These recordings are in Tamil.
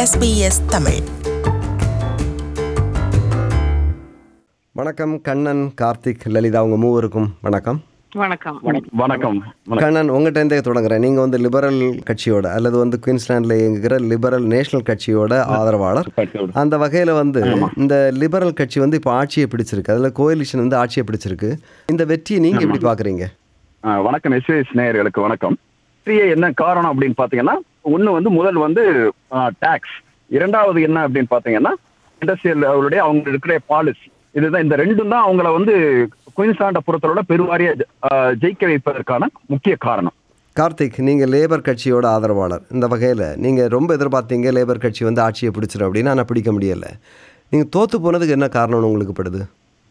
SBS தமிழ் வணக்கம் கண்ணன் கார்த்திக் லலிதா உங்க மூவருக்கும் வணக்கம் வணக்கம் வணக்கம் வணக்கம் கண்ணன் உங்கள்கிட்ட இருந்தே தொடங்குறேன் நீங்கள் வந்து லிபரல் கட்சியோட அல்லது வந்து குயின்ஸ்லாண்டில் இயங்குகிற லிபரல் நேஷனல் கட்சியோட ஆதரவாளர் அந்த வகையில் வந்து இந்த லிபரல் கட்சி வந்து இப்போ ஆட்சியை பிடிச்சிருக்கு அதில் கோயிலிஷன் வந்து ஆட்சியை பிடிச்சிருக்கு இந்த வெற்றியை நீங்கள் எப்படி பார்க்குறீங்க ஆ, வணக்கம் எஸ்எஸ் நேயர்களுக்கு வணக்கம் வெற்றியே என்ன காரணம் அப்படின்னு பாத்தீங்கன்னா ஒண்ணு வந்து முதல் வந்து டாக்ஸ் இரண்டாவது என்ன அப்படின்னு பாத்தீங்கன்னா இண்டஸ்ட்ரியல் அவருடைய அவங்க இருக்கிற பாலிசி இதுதான் இந்த ரெண்டும் தான் அவங்கள வந்து குயின்ஸ்லாண்டை பொறுத்தவரை பெருவாரிய ஆ, ஜெயிக்க வைப்பதற்கான முக்கிய காரணம் கார்த்திக் நீங்கள் லேபர் கட்சியோட ஆதரவாளர் இந்த வகையில் நீங்கள் ரொம்ப எதிர்பார்த்தீங்க லேபர் கட்சி வந்து ஆட்சியை பிடிச்சிடும் அப்படின்னு ஆனால் பிடிக்க முடியலை நீங்கள் தோற்று போனதுக்கு என்ன காரணம்னு உங்களுக்கு படுது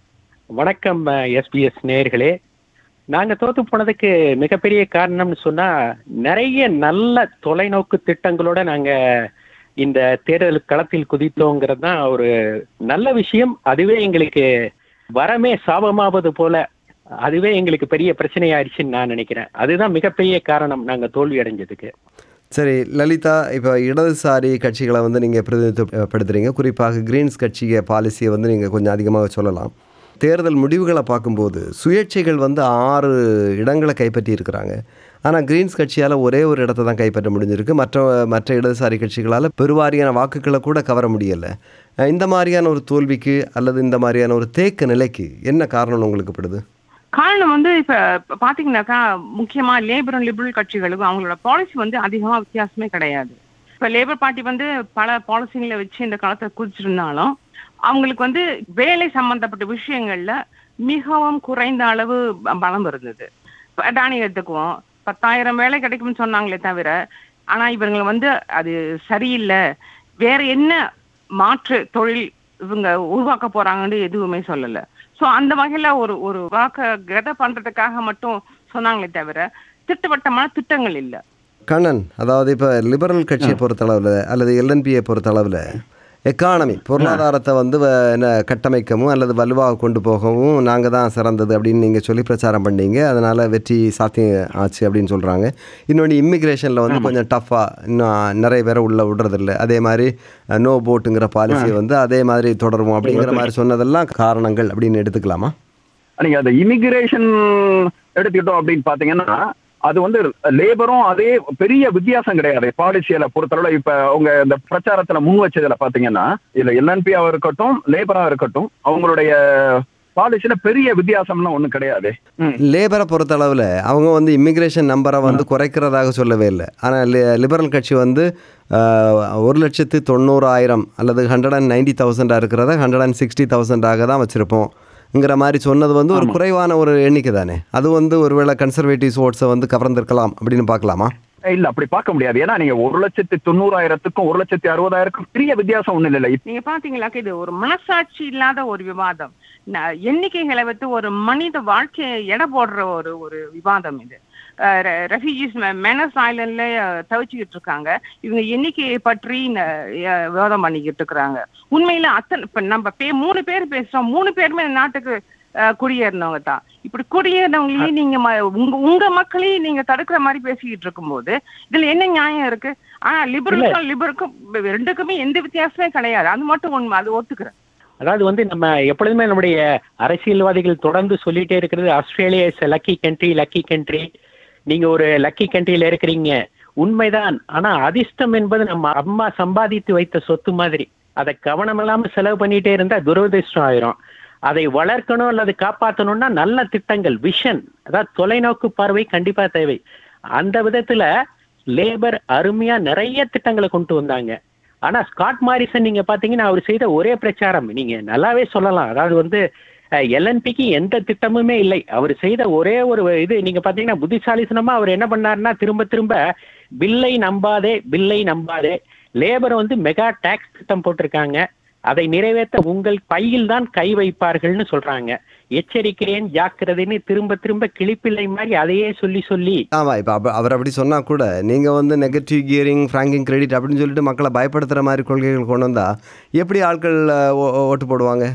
வணக்கம் எஸ்பிஎஸ் நேயர்களே நாங்க தோத்து போனதுக்கு மிகப்பெரிய காரணம்னு சொன்னா நிறைய நல்ல தொலைநோக்கு திட்டங்களோட நாங்க இந்த தேர்தல் களத்தில் குதித்தோங்கிறது தான் ஒரு நல்ல விஷயம் அதுவே எங்களுக்கு வரமே சாபமாவது போல அதுவே எங்களுக்கு பெரிய பிரச்சனையாயிருச்சுன்னு நான் நினைக்கிறேன் அதுதான் மிகப்பெரிய காரணம் நாங்க தோல்வி அடைஞ்சதுக்கு சரி லலிதா இப்போ இடதுசாரி கட்சிகளை வந்து நீங்கள் பிரதிநிதித்துவப்படுத்துறீங்க குறிப்பாக கிரீன்ஸ் கட்சிய பாலிசியை வந்து நீங்கள் கொஞ்சம் அதிகமாக சொல்லலாம் தேர்தல் முடிவுகளை பார்க்கும்போது சுயேட்சைகள் வந்து ஆறு இடங்களை கைப்பற்றி இருக்கிறாங்க ஆனால் கிரீன்ஸ் கட்சியால் ஒரே ஒரு இடத்தை தான் கைப்பற்ற முடிஞ்சிருக்கு மற்ற மற்ற இடதுசாரி கட்சிகளால் பெருவாரியான வாக்குகளை கூட கவர முடியலை அஹ் இந்த மாதிரியான ஒரு தோல்விக்கு அல்லது இந்த மாதிரியான ஒரு தேக்க நிலைக்கு என்ன காரணம்னு உங்களுக்கு படுது காரணம் வந்து இப்ப இப்ப பாத்தீங்கன்னாக்கா முக்கியமா லேபரும் லிபரல் கட்சிகளுக்கும் அவங்களோட பாலிசி வந்து அதிகமா வித்தியாசமே கிடையாது இப்ப லேபர் பார்ட்டி வந்து பல பாலிசிகளை வச்சு இந்த காலத்தை குறிச்சிருந்தாலும் அவங்களுக்கு வந்து வேலை சம்பந்தப்பட்ட விஷயங்கள்ல மிகவும் குறைந்த அளவு ப- பலம் இருந்தது இப்ப அடானி எடுத்துக்குவோம் பத்தாயிரம் வேலை கிடைக்கும்னு சொன்னாங்களே தவிர ஆனா இவங்க வந்து அது சரியில்லை வேற என்ன மாற்று தொழில் இவங்க உருவாக்க போறாங்கன்னு எதுவுமே சொல்லல சோ அந்த வகையில ஒரு ஒரு வாக்க கதை பண்றதுக்காக மட்டும் சொன்னாங்களே தவிர திட்டவட்டமான திட்டங்கள் இல்ல கண்ணன் அதாவது இப்போ லிபரல் கட்சியை பொறுத்தளவில் அல்லது எல்என்பியை பொறுத்தளவில் எக்கானமி பொருளாதாரத்தை வந்து வ- என்ன கட்டமைக்கவும் அல்லது வலுவாக கொண்டு போகவும் நாங்கள் தான் சிறந்தது அப்படின்னு நீங்கள் சொல்லி பிரச்சாரம் பண்ணீங்க அதனால் வெற்றி சாத்தியம் ஆச்சு அப்படின்னு சொல்கிறாங்க இன்னொன்று இமிக்ரேஷனில் வந்து கொஞ்சம் டஃப்பாக இன்னும் நிறைய பேரை உள்ளே விடுறதில்ல அதே மாதிரி நோ போட்டுங்கிற பாலிசியை வந்து அதே மாதிரி தொடருவோம் அப்படிங்கிற மாதிரி சொன்னதெல்லாம் காரணங்கள் அப்படின்னு எடுத்துக்கலாமா நீங்க அந்த இமிகிரேஷன் எடுத்துக்கிட்டோம் அப்படின்னு பாத்தீங்கன்னா அது வந்து லேபரும் அதே பெரிய வித்தியாசம் கிடையாது பாலிசியில பொறுத்தளவு இப்ப அவங்க இந்த பிரச்சாரத்துல முன் வச்சதுல பாத்தீங்கன்னா இதுல எல்என்பியா இருக்கட்டும் லேபரா இருக்கட்டும் அவங்களுடைய பாலிசியில பெரிய வித்தியாசம்லாம் ஒண்ணும் கிடையாது ம். லேபரை பொறுத்தளவில் அவங்க வந்து இமிக்ரேஷன் நம்பரை வந்து குறைக்கிறதாக சொல்லவே இல்லை ஆனால் லிபரல் கட்சி வந்து ஆஹ், ஒரு லட்சத்து தொண்ணூறாயிரம் அல்லது ஹண்ட்ரட் அண்ட் நைன்டி தௌசண்டாக இருக்கிறத ஹண்ட்ரட் அண்ட் சிக்ஸ்டி தௌசண்டாக தான் வச்சுருப்போம்ங்கிற மாதிரி சொன்னது வந்து ஒரு குறைவான ஒரு எண்ணிக்கை தானே அது வந்து ஒருவேளை கன்சர்வேட்டிவ் ஓட்ஸை வந்து கவர்ந்திருக்கலாம் அப்படின்னு பார்க்கலாமா இல்ல அப்படி பார்க்க முடியாது ஏன்னா நீங்க ஒரு லட்சத்தி தொண்ணூறாயிரத்துக்கும் ஒரு லட்சத்தி அறுபதாயிரத்துக்கும் பெரிய வித்தியாசம் ஒண்ணும் இல்ல நீங்க பாத்தீங்களாக்க இது ஒரு மனசாட்சி இல்லாத ஒரு விவாதம் ந- எண்ணிக்கைகளை வைத்து ஒரு மனித வாழ்க்கையை எடை போடுற ஒரு ஒரு விவாதம் இது ரெஃப்யூஜிஸ் மெனஸ் ஐலண்ட்ல தவிச்சுக்கிட்டு இருக்காங்க இவங்க எண்ணிக்கையை பற்றி ந- அஹ், விவாதம் பண்ணிக்கிட்டு இருக்கிறாங்க உண்மையில அத்தனை இப்ப நம்ம பே மூணு பேர் பேசுறோம் மூணு பேருமே இந்த நாட்டுக்கு அஹ், குடியேறினவங்க தான் இப்படி குடியேறினவங்களையே நீங்க ம- உங்க உங்க மக்களையும் நீங்க தடுக்கிற மாதிரி பேசிக்கிட்டு இருக்கும்போது இதுல என்ன நியாயம் இருக்கு ஆனா லிபரலுக்கும் லிபருக்கும் ரெண்டுக்குமே எந்த வித்தியாசமே கிடையாது அது மட்டும் உண்மை அது ஒத்துக்கிறேன் அதாவது வந்து நம்ம எப்பொழுதுமே நம்முடைய அரசியல்வாதிகள் தொடர்ந்து சொல்லிட்டே இருக்கிறது Australia is lucky country lucky country நீங்க ஒரு லக்கி கண்ட்ரியில இருக்கிறீங்க உண்மைதான் ஆனா அதிர்ஷ்டம் என்பது நம்ம அம்மா சம்பாதித்து வைத்த சொத்து மாதிரி அதை கவனம் இல்லாம செலவு பண்ணிட்டே இருந்தா துரதிர்ஷ்டம் ஆயிரும் அதை வளர்க்கணும் அல்லது காப்பாற்றணும்னா நல்ல திட்டங்கள் விஷன் அதாவது தொலைநோக்கு பார்வை கண்டிப்பா தேவை அந்த விதத்துல லேபர் அருமையா நிறைய திட்டங்களை கொண்டு வந்தாங்க ஆனா ஸ்காட் மாரிசன் நீங்க பாத்தீங்கன்னா அவர் செய்த ஒரே பிரச்சாரம் நீங்க நல்லாவே சொல்லலாம் அதாவது வந்து எல்என்பிக்கு எந்த திட்டமுமே இல்லை அவர் செய்த ஒரே ஒரு இது நீங்க பாத்தீங்கன்னா புத்திசாலித்தனமா அவர் என்ன பண்ணாருன்னா திரும்ப திரும்ப பில்லை நம்பாதே பில்லை நம்பாதே லேபர் வந்து மெகா டாக்ஸ் திட்டம் போட்டிருக்காங்க அதை நிறைவேற்ற உங்கள் பையில் தான் கை வைப்பார்கள்னு சொல்றாங்க எச்சரிக்கிறேன் ஜாக்கிரதைன்னு திரும்ப திரும்ப கிளிப்பிள்ளை மாதிரி அதையே சொல்லி சொல்லி ஆமாம் இப்போ அப்ப அவர் அப்படி சொன்னால் கூட நீங்கள் வந்து நெகட்டிவ் கியரிங் ஃப்ராங்கிங் கிரெடிட் அப்படின்னு சொல்லிட்டு மக்களை பயப்படுத்துகிற மாதிரி கொள்கைகள் கொண்டு வந்தால் எப்படி ஆட்கள் அஹ், ஓ- ஓட்டு போடுவாங்க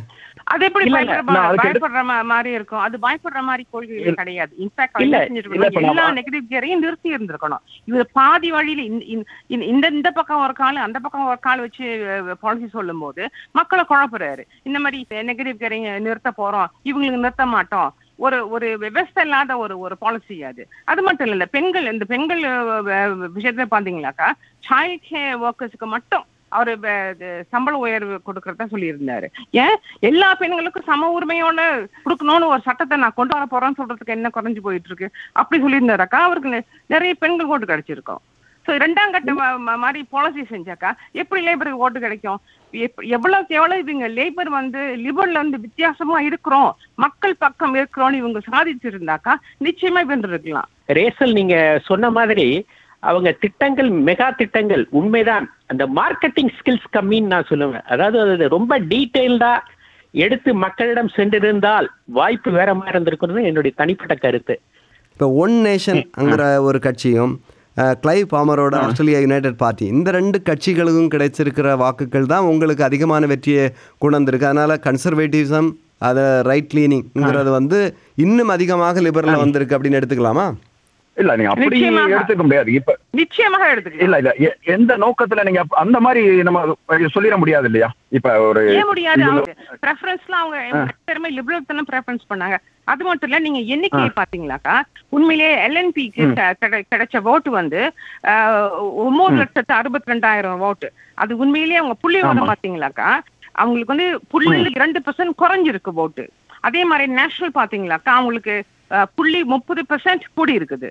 அது எப்படி இல்ல, பயப்படுற நான் மா- அதுக்கு எடு- பயப்படுற மா- மாதிரி இருக்கும் அது பயப்படுற மாதிரி கொள்கைகள் கிடையாது இன்ஃபேக்ட் இல்ல, என்ன இல்ல, செஞ்சிருக்கணும் இப்ப நான் எல்லா வா- நெகட்டிவ் கேரையும் நிறுத்தி இருந்திருக்கணும் இது பாதி வழியில இந்த- இந்த- இந்த- இந்த இந்த பக்கம் ஒரு கால் அந்த பக்கம் ஒரு கால் வச்சு பாலிசி சொல்லும் போது மக்களை குழப்புறாரு இந்த மாதிரி நெகட்டிவ் கேரைங்க நிறுத்த போறோம் இவங்களுக்கு நிறுத்த மாட்டோம் ஒரு ஒரு விவசாய இல்லாத ஒரு ஒரு பாலிசி அது அது மட்டும் இல்ல இந்த பெண்கள் இந்த பெண்கள் அஹ், அஹ், விஷயத்துல பாத்தீங்கன்னாக்கா சைல்ட் கேர் ஒர்க்கர்ஸுக்கு மட்டும் அவரு வ- இது சம்பள உயர்வு கொடுக்கறதா சொல்லியிருந்தாரு ஏன் எல்லா பெண்களுக்கும் சம உரிமையோட கொடுக்கணும்னு ஒரு சட்டத்தை நான் கொண்டு வர போறேன்னு சொல்றதுக்கு என்ன குறைஞ்சு போயிட்டு இருக்கு அப்படி சொல்லியிருந்தாருக்கா அவருக்கு நெ- நிறைய பெண்கள் ஓட்டு கிடைச்சிருக்கும் ஸோ ரெண்டாம் கட்ட ம- ம- மாதிரி பாலிசி செஞ்சாக்கா எப்படி லேபருக்கு ஓட்டு கிடைக்கும் எப்- எவ்வளவுக்கு எவ்வளவு இவங்க லேபர் வந்து லிபர்ல வந்து வித்தியாசமா இருக்கிறோம் மக்கள் பக்கம் இருக்கிறோம்னு இவங்க சாதிச்சிருந்தாக்கா நிச்சயமா வென்றிருக்கலாம் ரேசல் நீங்க சொன்ன மாதிரி அவங்க திட்டங்கள் மெகா திட்டங்கள் உண்மைதான் அந்த மார்க்கெட்டிங் ஸ்கில்ஸ் கம்மின்னு நான் சொல்லுவேன் அதாவது அது ரொம்ப டீட்டெயில்டா எடுத்து மக்களிடம் சென்றிருந்தால் வாய்ப்பு வேற மாதிரி இருந்திருக்கிறது என்னுடைய தனிப்பட்ட கருத்து இப்போ ஒன் நேஷன்ங்கிற ஒரு கட்சியும் அஹ், கிளைவ் பாமரோட ஆஸ்திரேலியா யுனைடெட் பார்ட்டி இந்த ரெண்டு கட்சிகளுக்கும் கிடைச்சிருக்கிற வாக்குகள் தான் உங்களுக்கு அதிகமான வெற்றியை கொண்டு வந்திருக்கு அதனால கன்சர்வேட்டிவ்சம் அதை ரைட் லீனிங்கிறது வந்து இன்னும் அதிகமாக லிபரலில் வந்திருக்கு அப்படின்னு எடுத்துக்கலாமா இல்ல நீங்க அப்படி நிச்சயமாக. எடுத்துக்க முடியாது இப்ப நிச்சயமாக எடுத்துக்கலாம் இல்ல இல்ல எ- எந்த நோக்கத்துல நீங்க அப்ப- அந்த மாதிரி நம்ம சொல்லிட முடியாது இல்லையா இப்ப ஒரு ஏன் முடியாது இவ்வளவு- அவங்க preferenceல அவங்க எல்லாருமே லிபரல் தானே ப்ரெஃபரன்ஸ் பண்ணாங்க அது மட்டும் இல்ல நீங்க எண்ணிக்கையை பாத்தீங்களாக்கா உண்மையிலேயே எல்என்பிக்கு கிடைச்ச ஓட்டு வந்து ஆஹ், ஒன்பது லட்சத்து அறுபத்தி ரெண்டாயிரம் ஓட்டு அது உண்மையிலேயே அவங்க புள்ளி ஆமா. விவரம் பாத்தீங்களாக்கா அவங்களுக்கு வந்து புள்ளி ரெண்டு பெர்சன்ட் குறைஞ்சிருக்கு ஓட்டு அதே மாதிரி நேஷனல் பாத்தீங்களாக்கா அவங்களுக்கு ஆஹ், புள்ளி முப்பது பெர்சன்ட் கூடி இருக்குது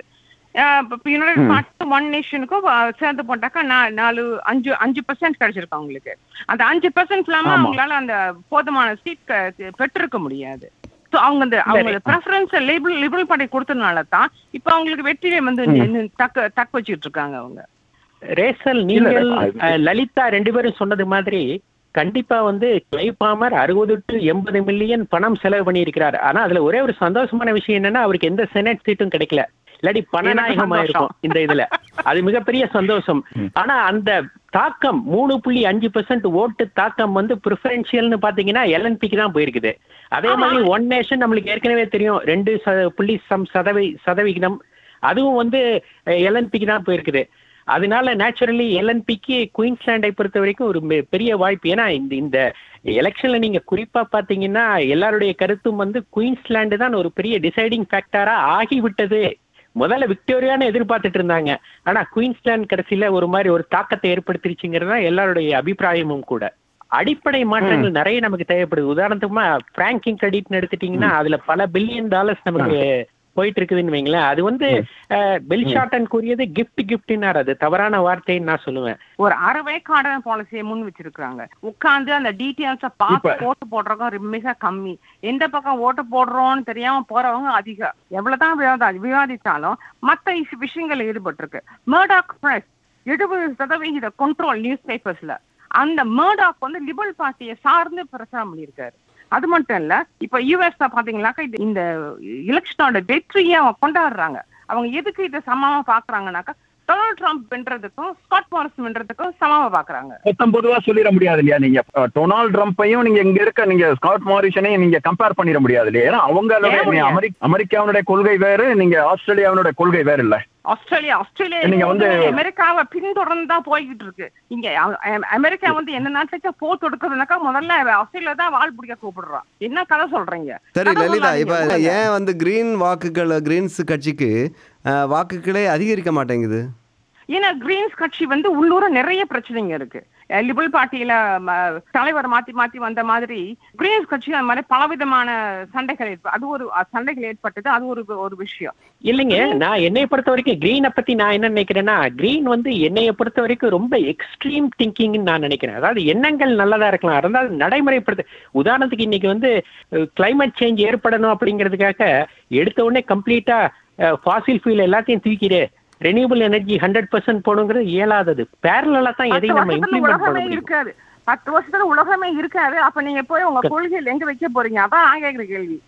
யுனைடெட் பார்ட்டி ஒன் நேஷனுக்கும் சேர்ந்து போட்டாக்கா நா- நாலு அஞ்சு அஞ்சு பெர்சென்ட் கிடைச்சிருக்கு அவங்களுக்கு அந்த அஞ்சு பெர்சென்ட் இல்லாம ஆமா. அவங்களால அந்த போதுமான சீட் பெற்றிருக்க முடியாது ஸோ அவங்க அந்த அவங்க ப்ரெஃபரன்ஸ் லிபரல் லிபரல் பார்ட்டி கொடுத்ததுனால தான் இப்போ அவங்களுக்கு வெற்றியை வந்து நி- தக்க தக்க வச்சுட்டு இருக்காங்க அவங்க ரேசல் இல்ல, நீங்கள் அது- அஹ், லலிதா ரெண்டு பேரும் சொன்னது மாதிரி கண்டிப்பா வந்து கிளைவ் பாமர் அறுபது டு எண்பது மில்லியன் பணம் செலவு பண்ணியிருக்கிறார் ஆனா அதுல ஒரே ஒரு சந்தோஷமான விஷயம் என்னன்னா அவருக்கு எந்த செனட் சீட்டும் கிடைக்கல இல்லாட்டி பணநாயகமா இருக்கும் இந்த இதுல அது மிகப்பெரிய சந்தோஷம் ஆனா அந்த தாக்கம் மூணு புள்ளி அஞ்சு பெர்சென்ட் ஓட்டு தாக்கம் வந்து ப்ரிஃபரன்ஷியல்னு பாத்தீங்கன்னா எல்என்பிக்கு தான் போயிருக்குது அதே மாதிரி ஒன் நேஷன் நம்மளுக்கு ஏற்கனவே தெரியும் ரெண்டு ச- புள்ளி சம் சதவி சதவிகிதம் அதுவும் வந்து எல்என்பிக்கு தான் போயிருக்குது அதனால நேச்சுரலி எல்என்பிக்கு குயின்ஸ்லாண்டை பொறுத்த வரைக்கும் ஒரு பெ- பெரிய வாய்ப்பு ஏன்னா இந்த இந்த எலெக்ஷன்ல நீங்க குறிப்பா பாத்தீங்கன்னா எல்லாருடைய கருத்தும் வந்து குயின்ஸ்லாண்டு தான் ஒரு பெரிய டிசைடிங் ஃபேக்டரா ஆகிவிட்டது முதல்ல விக்டோரியான்னு எதிர்பார்த்துட்டு இருந்தாங்க ஆனா குயின்ஸ்லாந்து கடைசியில ஒரு மாதிரி ஒரு தாக்கத்தை ஏற்படுத்திருச்சுங்கிறது தான் எல்லாருடைய அபிப்பிராயமும் கூட அடிப்படை மாற்றங்கள் நிறைய நமக்கு தேவைப்படுது உதாரணத்துக்குமா பிராங்கிங் கிரெடிட்னு எடுத்துட்டீங்கன்னா அதுல பல பில்லியன் டாலர்ஸ் நமக்கு போயிட்டு இருக்குதுன்னு வைங்களேன் அது வந்து பெல்ஷாட்டன் கூறியது கிஃப்ட் கிஃப்ட்னார் அது தவறான வார்த்தைன்னு நான் சொல்லுவேன் ஒரு அறவேக்கான பாலிசியை முன் வச்சிருக்காங்க உட்கார்ந்து அந்த டீட்டெயில்ஸ பார்த்து இப்ப- ஓட்டு போடுறவங்க மிக கம்மி எந்த பக்கம் ஓட்டு போடுறோம்னு தெரியாம போறவங்க அதிகம் எவ்வளவுதான் விவாத விவாதித்தாலும் மத்த இஸ்- விஷயங்கள்ல ஈடுபட்டிருக்கு மர்டாக் பிரஸ் எழுபது சதவிகித கண்ட்ரோல் நியூஸ் பேப்பர்ஸ்ல அந்த மர்டாக் வந்து லிபரல் பார்ட்டியை சார்ந்து பிரச்சாரம் பண்ணியிருக்காரு அது மட்டும் இல்ல இப்ப யூஎஸ் பாத்தீங்கன்னாக்கா இது இந்த எலெக்ஷனோட வெற்றியை அவங்க கொண்டாடுறாங்க அவங்க எதுக்கு இதை சமமா பாக்குறாங்கன்னாக்கா டொனால்ட் ட்ரம்ப் வென்றதுக்கும் ஸ்காட் மாரிஸ் வென்றதுக்கும் சமமா பாக்குறாங்க மொத்தம் பொதுவா சொல்லிட முடியாது இல்லையா நீங்க அஹ், டொனால்ட் ட்ரம்ப்பையும் நீங்க இங்க இருக்க நீங்க ஸ்காட் மாரிசனையும் நீங்க கம்பேர் பண்ணிட முடியாது இல்லையா ஏன்னா அவங்களுடைய ஏன் முடியாது? அமெரிக்க அமெரிக்காவுடைய கொள்கை வேறு நீங்க ஆஸ்திரேலியாவுடைய கொள்கை வேறு இல்ல ஆஸ்திரேலியா ஆஸ்திரேலியா நீங்க வந்து- வந்து அமெரிக்காவை பின்தொடர்ந்து தான் போய்கிட்டு இருக்கு இங்க அ- அ- அமெரிக்கா வந்து என்ன நாட்டுக்கு போ தொடுக்குதுனாக்கா முதல்ல ஆஸ்திரேலியா தான் வால் பிடிக்க கூப்பிடுறான் என்ன கதை சொல்றீங்க சரி கதை லலிதா சொல்லாதீங்க. இப்போ சொல்லுங்க. ஏன் வந்து கிரீன் வாக்குகள் கிரீன்ஸ் கட்சிக்கு அஹ், வாக்குகளே அதிகரிக்க மாட்டேங்குது ஏன்னா கிரீன்ஸ் கட்சி வந்து உள்ளூர நிறைய பிரச்சனைங்க இருக்கு அஹ் லிபரல் பார்ட்டியில ம, தலைவர் மாத்தி மாத்தி வந்த மாதிரி கிரீன்ஸ் கட்சி அந்த மாதிரி பலவிதமான சண்டைகள் ஏற்ப அது ஒரு அஹ், சண்டைகள் ஏற்பட்டது அது ஒரு ஒரு விஷயம் இல்லைங்க நான் என்னைய பொறுத்த வரைக்கும் கிரீனை பத்தி நான் என்ன நினைக்கிறேன்னா கிரீன் வந்து என்னைய பொறுத்த வரைக்கும் ரொம்ப எக்ஸ்ட்ரீம் திங்கிங்னு நான் நினைக்கிறேன் அதாவது எண்ணங்கள் நல்லதா இருக்கலாம் இருந்தால் நடைமுறைப்படுத்த உதாரணத்துக்கு இன்னைக்கு வந்து கிளைமேட் சேஞ்ச் ஏற்படணும் அப்படிங்கிறதுக்காக எடுத்த உடனே கம்ப்ளீட்டா ஃபாசில் ஃபியூல் எல்லாத்தையும் தூக்கிடு ரெனியூபிள் எனர்ஜி ஹண்ட்ரட் பர்சன்ட் போகணுங்கிறது இயலாதது பேரலா தான் பத்து எதையும் நம்ம வருஷத்துல இம்ப்ளிமெண்ட் பண்ண உலகமே முடியும் இருக்காது பத்து வருஷத்துல உலகமே இருக்காது அப்ப நீங்க போய் உங்க கொள்கையில் எங்க வைக்க போறீங்க அதான் நான் கேக்குற கேள்வி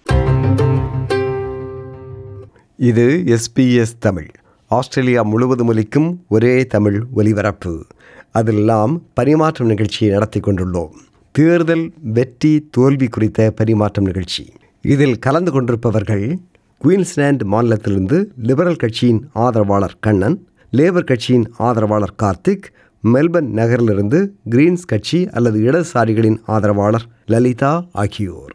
இது எஸ்பிஎஸ் தமிழ் ஆஸ்திரேலியா முழுவதும் ஒலிக்கும் ஒரே தமிழ் ஒலிபரப்பு அதிலெல்லாம் பரிமாற்றம் நிகழ்ச்சியை நடத்தி கொண்டுள்ளோம் தேர்தல் வெற்றி தோல்வி குறித்த பரிமாற்றம் நிகழ்ச்சி இதில் கலந்து கொண்டிருப்பவர்கள் குயின்ஸ்லாந்து மாநிலத்திலிருந்து லிபரல் கட்சியின் ஆதரவாளர் கண்ணன் லேபர் கட்சியின் ஆதரவாளர் கார்த்திக் மெல்பர்ன் நகரிலிருந்து கிரீன்ஸ் கட்சி அல்லது இடதுசாரிகளின் ஆதரவாளர் லலிதா ஆகியோர்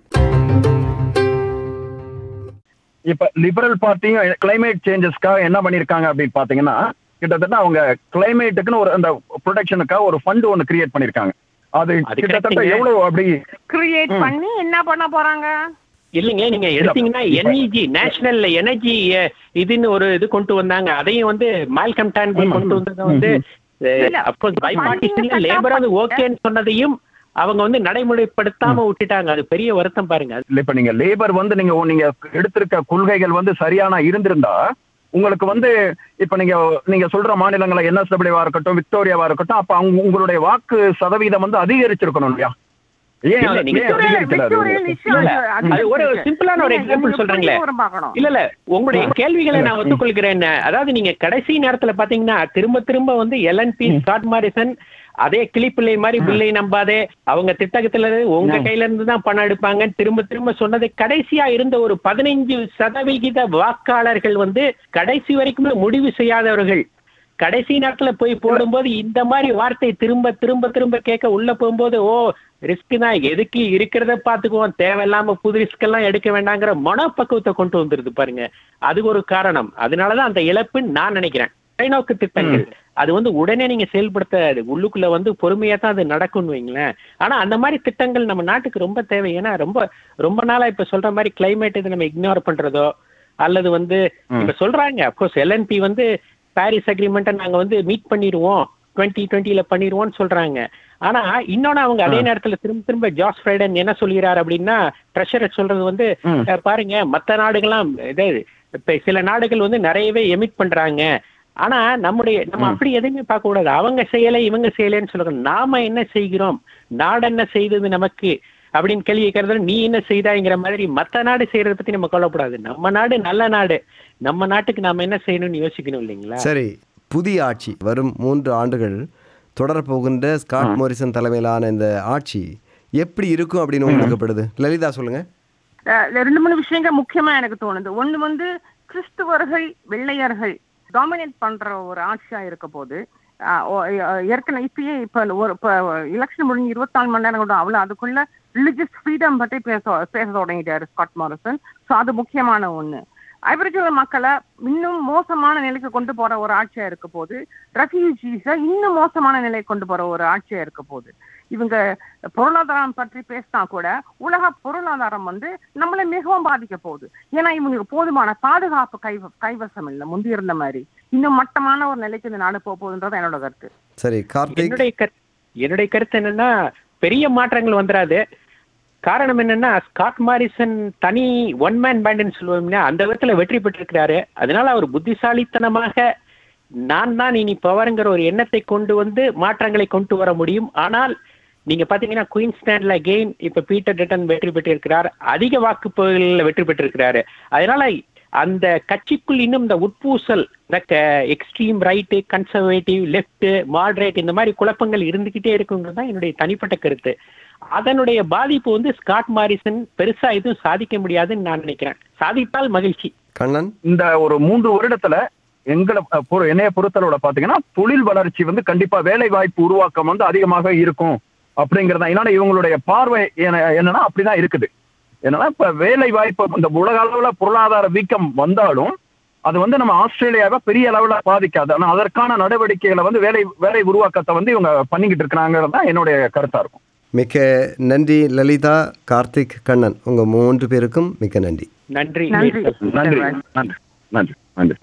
இப்ப லிபரல் பார்ட்டியும் கிளைமேட் சேஞ்சஸ்க்காக என்ன பண்ணிருக்காங்க அப்படின்னு பாத்தீங்கன்னா கிட்டத்தட்ட அவங்க கிளைமேட்டுக்குன்னு ஒரு அந்த ப்ரொடெக்ஷனுக்காக ஒரு ஃபண்ட் ஒன்னு கிரியேட் பண்ணிருக்காங்க அது அது கிட்டத்தட்ட correct-ங்க. எவ்வளவு அப்படி கிரியேட் பண்ணி என்ன பண்ண போறாங்க இல்லைங்க நீங்க எடுத்தீங்கன்னா என்இஜி நேஷனல் எனர்ஜி இதுன்னு ஒரு இது கொண்டு வந்தாங்க அதையும் வந்து மால்கம் டான் ஆமா. கொண்டு வந்ததை வந்து இல்ல, அப்கோர்ஸ் பை funding பார்ட்டிஷன்ல cut லேபர் அது off ஓகேன்னு சொன்னதையும் அவங்க வந்து நடைமுறைப்படுத்தாம விட்டுட்டாங்க அது பெரிய வருத்தம் பாருங்க இல்ல, இப்ப நீங்க லேபர் வந்து நீங்க நீங்க எடுத்திருக்க கொள்கைகள் வந்து சரியான இருந்திருந்தா உங்களுக்கு வந்து இப்ப நீங்க நீங்க சொல்ற மாநிலங்கள என்எஸ்டபிள்யூவா இருக்கட்டும் விக்டோரியாவா இருக்கட்டும் அப்ப அவங்க உங்களுடைய வாக்கு சதவீதம் வந்து அதிகரிச்சிருக்கணும் இல்லையா ஏன் இல்ல, அது- நீங்க ஏன் அதிகரிக்கல அது விக்டோரியல் உங்களுக்கு? issue இல்ல, அது- அது ஒரு அது சிம்பிளான ஒரு நீங்க- எக்ஸாம்பிள் நீங்க சொல்றீங்களே புரிஞ்சுக்க பார்க்கணும். இல்ல இல்ல உங்களுடைய கேள்விகளை நான் ம். ஒத்துக்கொள்கிறேன் அதாவது நீங்க கடைசி நேரத்துல பாத்தீங்கன்னா திரும்ப திரும்ப வந்து எல்என்பி ஸ்காட் மாரிசன் அதே கிளிப்பிள்ளை மாதிரி பிள்ளை நம்பாதே அவங்க திட்டத்துல இருந்து உங்க ம். கையில இருந்து தான் பணம் எடுப்பாங்க திரும்ப திரும்ப சொன்னது கடைசியா இருந்த ஒரு பதினைஞ்சு சதவிகித வாக்காளர்கள் வந்து கடைசி வரைக்குமே முடிவு செய்யாதவர்கள் கடைசி நேரத்துல போய் போடும்போது இந்த மாதிரி வார்த்தை திரும்ப திரும்ப திரும்ப கேட்க உள்ள போகும்போது ஓ ரிஸ்க் தான் எதுக்கு இருக்கிறத பாத்துக்குவோம் தேவையில்லாம புது ரிஸ்க் எல்லாம் எடுக்க வேண்டாங்கிற மனப்பக்குவத்தை கொண்டு வந்துருது பாருங்க அது ஒரு காரணம் அதனாலதான் அந்த இழப்புன்னு நான் நினைக்கிறேன் தொலைநோக்கு திட்டங்கள் அது வந்து உடனே நீங்க செயல்படுத்த அது உள்ளுக்குள்ள வந்து பொறுமையா தான் அது நடக்கும்னு வைங்களேன் ஆனா அந்த மாதிரி திட்டங்கள் நம்ம நாட்டுக்கு ரொம்ப தேவை ஏன்னா ரொம்ப ரொம்ப நாளா இப்ப சொல்ற மாதிரி கிளைமேட் இது நம்ம இக்னோர் பண்றதோ அல்லது வந்து இப்ப சொல்றாங்க அப்கோர்ஸ் எல்என்பி வந்து பாரிஸ் அக்ரிமெண்ட்டை நாங்க வந்து மீட் பண்ணிடுவோம் டுவெண்ட்டி டுவெண்ட்டில பண்ணிடுவோம்னு சொல்றாங்க ஆனா இன்னொன்னு அவங்க அதே நேரத்துல திரும்ப திரும்ப ஜாஸ் ஃப்ரைடன் என்ன சொல்கிறார் அப்படின்னா ட்ரெஷரர் சொல்றது வந்து ம். அஹ், பாருங்க மத்த நாடுகள்லாம் இது இப்ப சில நாடுகள் வந்து நிறையவே எமிட் பண்றாங்க ஆனா நம்முடைய நம்ம அப்படி எதையுமே பார்க்க கூடாது அவங்க செய்யலை இவங்க செய்யலைன்னு சொல்லுங்க நாம என்ன செய்கிறோம் நாடு என்ன செய்தது நமக்கு அப்படின்னு கேள்வி கேட்கறது நீ என்ன செய்தாங்கிற மாதிரி மத்த நாடு செய்யறத பத்தி நம்ம கவலைப்படாது நம்ம நாடு நல்ல நாடு நம்ம நாட்டுக்கு நாம என்ன செய்யணும்னு யோசிக்கணும் இல்லைங்களா சரி புதிய ஆட்சி வரும் மூன்று ஆண்டுகள் தொடரப்போகின்ற ஸ்காட் மோரிசன் தலைமையிலான இந்த ஆட்சி எப்படி இருக்கும் அப்படின்னு உங்களுக்கு படுது லலிதா சொல்லுங்க அஹ் இதுல ரெண்டு மூணு விஷயங்கள் முக்கியமா எனக்கு தோணுது ஒண்ணு வந்து கிறிஸ்துவர்கள் வெள்ளையர்கள் டாமினேட் பண்ற ஒரு ஆட்சியா இருக்க போது அஹ் ஓ- அஹ் ஏற்கனவே இப்பயே இப்ப ஒரு இப்ப எலெக்ஷன் முடிஞ்சு இருபத்தி நாலு மணி நேரம் கூட அவ்வளவு அதுக்குள்ள ரிலிஜியஸ் ஃப்ரீடம் பற்றி பேச பேச தொடங்கிட்டாரு ஸ்காட் மாரிசன் ஸோ அது முக்கியமான ஒண்ணு அபிரிஜினல் மக்களை இன்னும் மோசமான நிலைக்கு கொண்டு போற ஒரு ஆட்சியா இருக்க போது ரெஃப்யூஜிஸை இன்னும் மோசமான நிலைக்கு கொண்டு போற ஒரு ஆட்சியா இருக்க போது இவங்க பொருளாதாரம் பற்றி பேசினா கூட உலக பொருளாதாரம் வந்து நம்மளை மிகவும் பாதிக்க போகுது ஏன்னா இவங்களுக்கு போதுமான பாதுகாப்பு கை கைவசம் இல்லை முந்தி இருந்த மாதிரி இன்னும் மட்டமான ஒரு நிலைக்கு இந்த நாடு போக போகுதுன்றது என்னோட கருத்து சரி கார்த்திக் என்னுடைய கருத்து என்னுடைய கருத்து என்னன்னா பெரிய மாற்றங்கள் வந்துடாது காரணம் என்னன்னா ஸ்காட் மாரிசன் தனி ஒன் மேன் பேண்டுன்னு சொல்லுவோம்னா அந்த விதத்துல வெற்றி பெற்றிருக்கிறாரு அதனால அவர் புத்திசாலித்தனமாக நான் தான் இனி பவர்ங்கிற ஒரு எண்ணத்தை கொண்டு வந்து மாற்றங்களை கொண்டு வர முடியும் ஆனால் நீங்க பாத்தீங்கன்னா குயின்ஸ்லாண்ட்ல கெயின் இப்ப பீட்டர் டெட்டன் வெற்றி பெற்றிருக்கிறார் அதிக வாக்குப்புகளில் வெற்றி பெற்றிருக்கிறாரு அதனால அந்த கட்சிக்குள் இன்னும் இந்த உட்பூசல் இந்த extreme right conservative left moderate இந்த மாதிரி குழப்பங்கள் இருந்துகிட்டே இருக்குங்கிறது தான் என்னுடைய தனிப்பட்ட கருத்து அதனுடைய பாதிப்பு வந்து ஸ்காட் மாரிசன் பெருசா எதுவும் சாதிக்க முடியாதுன்னு நான் நினைக்கிறேன் சாதித்தால் மகிழ்ச்சி கண்ணன் இந்த ஒரு மூன்று வருடத்துல எங்களை அஹ், பொறு- என்னைய பொறுத்தளவுல பாத்தீங்கன்னா தொழில் வளர்ச்சி வந்து கண்டிப்பா வேலை வாய்ப்பு உருவாக்கம் வந்து அதிகமாக இருக்கும் அப்படிங்கறதா ஏன்னா இவங்களுடைய பார்வை என்ன- என்னன்னா அப்படிதான் இருக்குது என்னன்னா இப்ப வேலை வாய்ப்பு இந்த உலக அளவுல பொருளாதார வீக்கம் வந்தாலும் அது வந்து நம்ம ஆஸ்திரேலியாவை பெரிய அளவுல பாதிக்காது ஆனா அதற்கான நடவடிக்கைகளை வந்து வேலை வேலை உருவாக்கத்தை வந்து இவங்க பண்ணிக்கிட்டு இருக்கிறாங்கிறது தான் என்னுடைய கருத்தா இருக்கும் மிக்க நன்றி லலிதா கார்த்திக் கண்ணன் உங்கள் மூன்று பேருக்கும் மிக்க நன்றி நன்றி நன்றி நன்றி நன்றி நன்றி நன்றி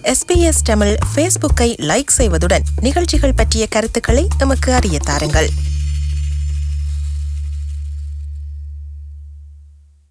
எஸ்பிஎஸ் தமிழ் ஃபேஸ்புக்கை லைக் செய்வதுடன் நிகழ்ச்சிகள் பற்றிய கருத்துக்களை எமக்கு அறிய தாருங்கள்